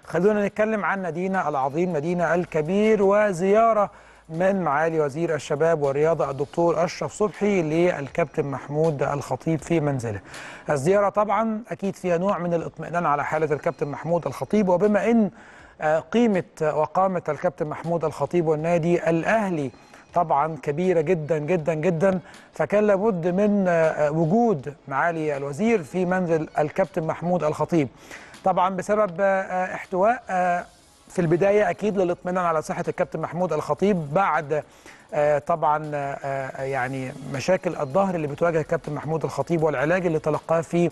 خلونا نتكلم عن نادينا العظيم نادينا الكبير وزياره من معالي وزير الشباب والرياضه الدكتور اشرف صبحي للكابتن محمود الخطيب في منزله. الزياره طبعا اكيد فيها نوع من الاطمئنان على حاله الكابتن محمود الخطيب وبما ان قيمه وقامه الكابتن محمود الخطيب والنادي الاهلي طبعا كبيره جدا جدا جدا فكان لابد من وجود معالي الوزير في منزل الكابتن محمود الخطيب. طبعا بسبب احتواء في البدايه اكيد للاطمئنان على صحه الكابتن محمود الخطيب بعد طبعا يعني مشاكل الظهر اللي بتواجه الكابتن محمود الخطيب والعلاج اللي تلقاه في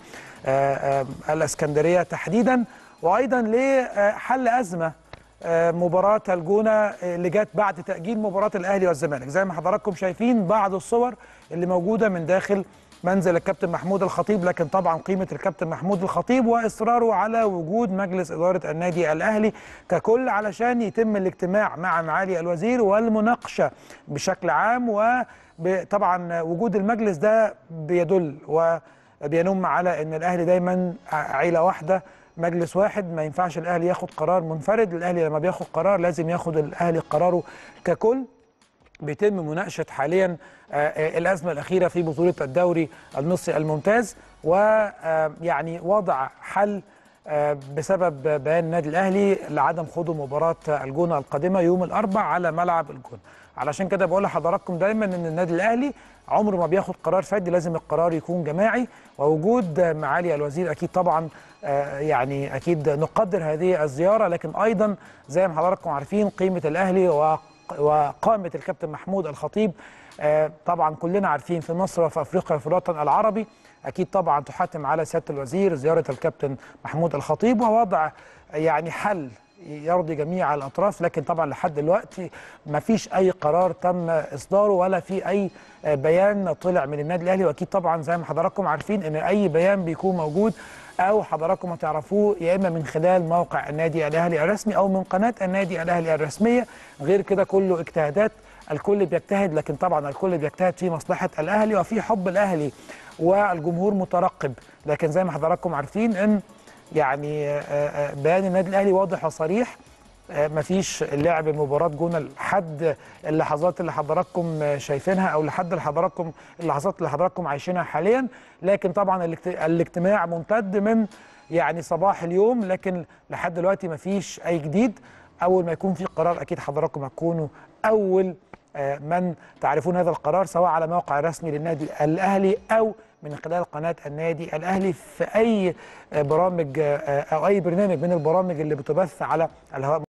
الاسكندريه تحديدا وايضا لحل ازمه مباراه الجونه اللي جت بعد تاجيل مباراه الاهلي والزمالك زي ما حضراتكم شايفين بعض الصور اللي موجوده من داخل منزل الكابتن محمود الخطيب لكن طبعا قيمه الكابتن محمود الخطيب واصراره على وجود مجلس اداره النادي الاهلي ككل علشان يتم الاجتماع مع معالي الوزير والمناقشه بشكل عام وطبعا وجود المجلس ده بيدل وبينم على ان الاهلي دايما عيله واحده مجلس واحد ما ينفعش الاهلي ياخد قرار منفرد الاهلي لما بياخد قرار لازم ياخد الاهلي قراره ككل بيتم مناقشه حاليا الازمه الاخيره في بطوله الدوري المصري الممتاز ويعني وضع حل بسبب بيان النادي الاهلي لعدم خوض مباراه الجونه القادمه يوم الاربع على ملعب الجونه علشان كده بقول لحضراتكم دايما ان النادي الاهلي عمره ما بياخد قرار فردي لازم القرار يكون جماعي ووجود معالي الوزير اكيد طبعا يعني اكيد نقدر هذه الزياره لكن ايضا زي ما حضراتكم عارفين قيمه الاهلي وقامه الكابتن محمود الخطيب طبعا كلنا عارفين في مصر وفي افريقيا وفي الوطن العربي اكيد طبعا تحتم على سياده الوزير زياره الكابتن محمود الخطيب ووضع يعني حل يرضي جميع الاطراف لكن طبعا لحد دلوقتي ما فيش اي قرار تم اصداره ولا في اي بيان طلع من النادي الاهلي واكيد طبعا زي ما حضراتكم عارفين ان اي بيان بيكون موجود او حضراتكم هتعرفوه يا اما من خلال موقع النادي الاهلي الرسمي او من قناه النادي الاهلي الرسميه غير كده كله اجتهادات الكل بيجتهد لكن طبعا الكل بيجتهد في مصلحه الاهلي وفي حب الاهلي والجمهور مترقب لكن زي ما حضراتكم عارفين ان يعني بيان النادي الاهلي واضح وصريح مفيش لعب مباراه جونه لحد اللحظات اللي حضراتكم شايفينها او لحد اللي حضراتكم اللحظات اللي حضراتكم عايشينها حاليا لكن طبعا الاجتماع ممتد من يعني صباح اليوم لكن لحد دلوقتي مفيش اي جديد اول ما يكون في قرار اكيد حضراتكم هتكونوا اول من تعرفون هذا القرار سواء على موقع رسمي للنادي الاهلي او من خلال قناه النادي الاهلي في اي برامج او اي برنامج من البرامج اللي بتبث على الهواء